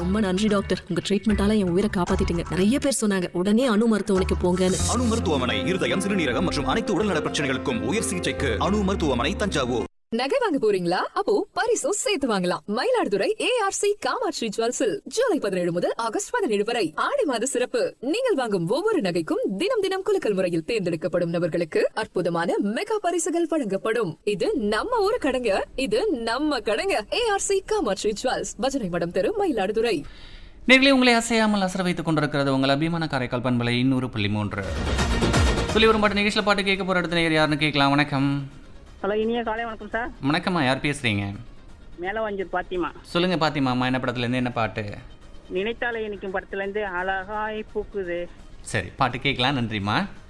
ரொம்ப நன்றி டாக்டர் உங்க ட்ரீட்மெண்டால என் உயிரை காப்பாத்திட்டீங்க நிறைய பேர் சொன்னாங்க உடனே அணு மருத்துவமனைக்கு போங்கன்னு அணு மருத்துவமனை இருதயம் சிறுநீரகம் மற்றும் அனைத்து உடல்நல பிரச்சனைகளுக்கும் உயர் சிகிச்சைக்கு அணு மருத்துவமனை தஞ்சாவூர் நகை வாங்க போறீங்களா அப்போ பரிசும் சேர்த்து வாங்கலாம் மயிலாடுதுறை ஏஆர்சி காமாட்சி ஜுவல்ஸில் ஜூலை பதினேழு முதல் ஆகஸ்ட் பதினேழு வரை ஆடி மாத சிறப்பு நீங்கள் வாங்கும் ஒவ்வொரு நகைக்கும் தினம் தினம் குலுக்கல் முறையில் தேர்ந்தெடுக்கப்படும் நபர்களுக்கு அற்புதமான மெகா பரிசுகள் வழங்கப்படும் இது நம்ம ஊரு கடைங்க இது நம்ம கடைங்க ஏஆர்சி காமாட்சி ஜுவல்ஸ் பஜனை மடம் தெரு மயிலாடுதுறை நேர்களே உங்களை அசையாமல் அசர வைத்துக் கொண்டிருக்கிறது உங்கள் அபிமான காரைக்கால் பண்பலை இன்னொரு புள்ளி மூன்று சொல்லி வரும் பாட்டு நிகழ்ச்சியில் பாட்டு கேட்க போகிற இடத்துல நேர் யாருன்னு கேட்கலாம் வணக்கம் ஹலோ இனிய காலை வணக்கம் சார் வணக்கம்மா யார் பேசுகிறீங்க மேலவாஞ்சூர் பாத்திமா சொல்லுங்கள் பாத்திமாம்மா என்ன படத்துலேருந்து என்ன பாட்டு நினைத்தாலே இனிக்கும் படத்துலேருந்து அழகாய் பூக்குது சரி பாட்டு கேட்கலாம் நன்றிம்மா